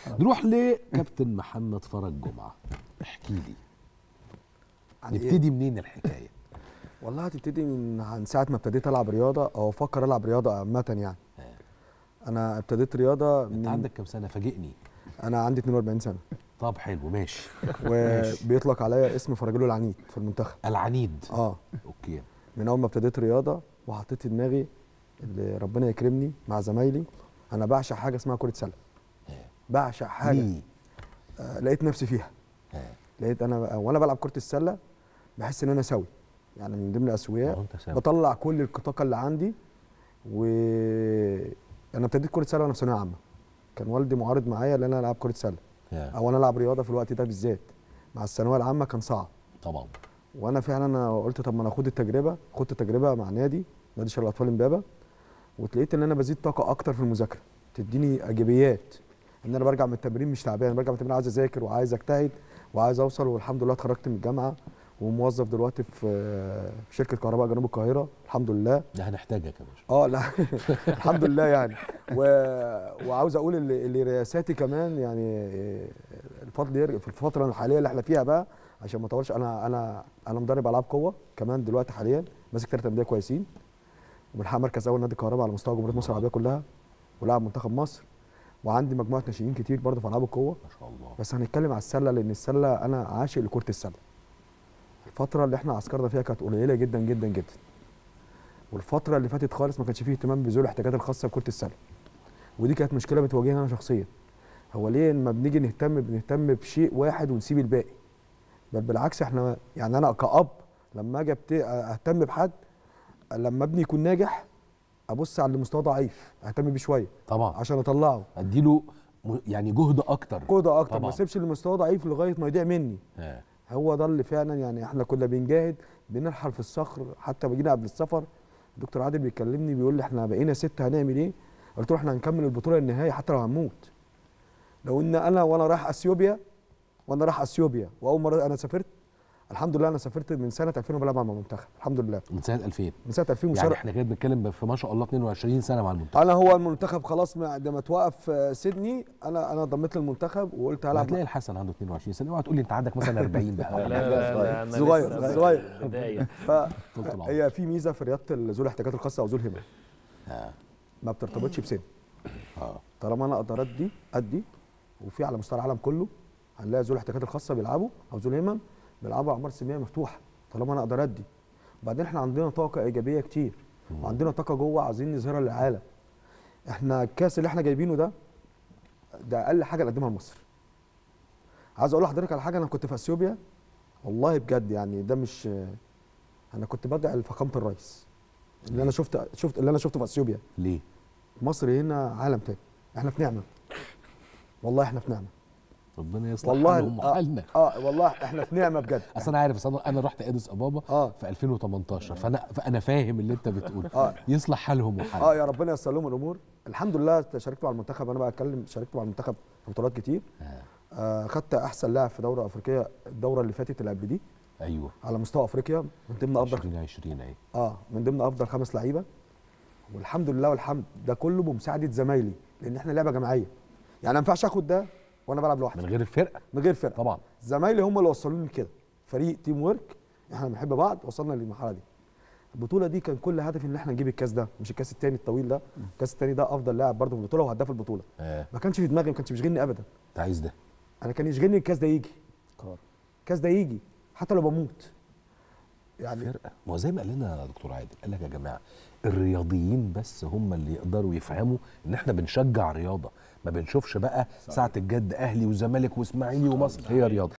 نروح لكابتن محمد فرج جمعه احكي لي عن إيه؟ نبتدي منين الحكايه والله هتبتدي من عن ساعه ما ابتديت العب رياضه او افكر العب رياضه عامه يعني انا ابتديت رياضه انت من عندك كام سنه فاجئني انا عندي 42 سنه طب حلو ماشي وبيطلق عليا اسم فرجله العنيد في المنتخب العنيد اه اوكي من اول ما ابتديت رياضه وحطيت في دماغي اللي ربنا يكرمني مع زمايلي انا بعشق حاجه اسمها كره سله بعشق حاجه ليه؟ آه لقيت نفسي فيها لقيت انا وانا بلعب كره السله بحس ان انا سوي يعني من ضمن ما الاسوياء هو انت سامع. بطلع كل الطاقه اللي عندي و انا ابتديت كره سله وانا في ثانويه عامه كان والدي معارض معايا ان انا العب كره سله يا. او انا العب رياضه في الوقت ده بالذات مع الثانويه العامه كان صعب طبعا وانا فعلا انا قلت طب ما انا اخد التجربه خدت التجربه مع نادي نادي شباب الاطفال امبابه وتلاقيت ان انا بزيد طاقه اكتر في المذاكره تديني ايجابيات ان انا برجع من التمرين مش تعبان برجع من التمرين عايز اذاكر وعايز اجتهد وعايز اوصل والحمد لله اتخرجت من الجامعه وموظف دلوقتي في في شركه كهرباء جنوب القاهره الحمد لله ده هنحتاجك يا باشا اه لا الحمد لله يعني و... وعاوز اقول اللي, اللي رئاساتي كمان يعني الفضل يرجع في الفتره الحاليه اللي احنا فيها بقى عشان ما اطولش انا انا انا مدرب العاب قوه كمان دلوقتي حاليا ماسك ثلاث انديه كويسين وبنحقق مركز اول نادي الكهرباء على مستوى جمهوريه مصر العربيه كلها ولاعب منتخب مصر وعندي مجموعه ناشئين كتير برضه في العاب القوه ما شاء الله بس هنتكلم على السله لان السله انا عاشق لكره السله الفتره اللي احنا عسكرنا فيها كانت قليله جدا جدا جدا والفتره اللي فاتت خالص ما كانش فيه اهتمام بذوي الاحتياجات الخاصه بكره السله ودي كانت مشكله بتواجهني انا شخصيا هو ليه لما بنيجي نهتم بنهتم بشيء واحد ونسيب الباقي بل بالعكس احنا يعني انا كاب لما اجي أبت- اهتم بحد لما ابني يكون ناجح ابص على اللي مستواه ضعيف اهتم بيه شويه طبعا عشان اطلعه اديله م- يعني جهد اكتر كوده اكتر ما طبعا. اسيبش اللي مستواه ضعيف لغايه ما يضيع مني آه. هو ده اللي فعلا يعني احنا كنا بنجاهد بنرحل في الصخر حتى بجينا قبل السفر الدكتور عادل بيكلمني بيقول لي احنا بقينا ستة هنعمل ايه؟ قلت له احنا هنكمل البطوله للنهايه حتى لو هنموت. لو ان انا وانا رايح اثيوبيا وانا رايح اثيوبيا واول مره انا سافرت الحمد لله انا سافرت من سنه 2000 وبلعب مع المنتخب الحمد لله من سنه 2000 من سنه 2000 يعني مشارك احنا كده بنتكلم في ما شاء الله 22 سنه مع المنتخب انا هو المنتخب خلاص ما- لما توقف آه، سيدني انا انا ضميت للمنتخب وقلت هلعب هتلاقي الحسن عنده 22 سنه اوعى تقول لي انت عندك مثلا 40 بقى لا لا لا أنا صغير لسه صغير في البداية. طول العمر. فهي في ميزه في رياضه ذوي الاحتياجات الخاصه او ذوي الهمم آه. ما بترتبطش بسن اه طالما انا اقدر ادي ادي وفي على مستوى العالم كله هنلاقي ذوي الاحتياجات الخاصه بيلعبوا او ذوي الهمم بيلعبوا اعمار سنيه مفتوحه طالما انا اقدر ادي وبعدين احنا عندنا طاقه ايجابيه كتير وعندنا طاقه جوه عايزين نظهرها للعالم احنا الكاس اللي احنا جايبينه ده ده اقل حاجه نقدمها لمصر عايز اقول لحضرتك على حاجه انا كنت في اثيوبيا والله بجد يعني ده مش انا كنت بدعي لفخامه الرئيس اللي انا شفت شفت اللي انا شفته في اثيوبيا ليه؟ مصر هنا عالم تاني احنا في نعمه والله احنا في نعمه ربنا يصلح والله حالهم وحالنا اه والله احنا في نعمه بجد اصل انا عارف أصل انا انا رحت اديس ابابا اه في 2018 فانا فانا فاهم اللي انت بتقوله اه يصلح حالهم وحالنا اه يا ربنا ييسر لهم الامور الحمد لله شاركت مع المنتخب انا بقى اتكلم شاركت مع المنتخب في بطولات كتير آه. آه خدت احسن لاعب في دوره افريقيه الدوره اللي فاتت اللي قبل دي ايوه على مستوى افريقيا من ضمن افضل 2020 اهي اه من ضمن افضل خمس لعيبه والحمد لله والحمد ده كله بمساعده زمايلي لان احنا لعبه جماعيه يعني ما ينفعش اخد ده وانا بلعب لوحدي من غير الفرقه من غير فرقه طبعا زمايلي هم اللي وصلوني لكده فريق تيم ورك احنا بنحب بعض وصلنا للمرحله دي البطوله دي كان كل هدفي ان احنا نجيب الكاس ده مش الكاس الثاني الطويل ده الكاس الثاني ده افضل لاعب برضه في البطوله وهداف البطوله آه. ما كانش في دماغي ما كانش بيشغلني ابدا انت عايز ده انا كان يشغلني الكاس ده يجي الكاس ده يجي حتى لو بموت يعني فرقه ما هو زي ما قال لنا دكتور عادل قال لك يا جماعه الرياضيين بس هم اللي يقدروا يفهموا ان احنا بنشجع رياضه ما بنشوفش بقى ساعه الجد اهلي وزمالك واسماعيلي ومصر هي رياضه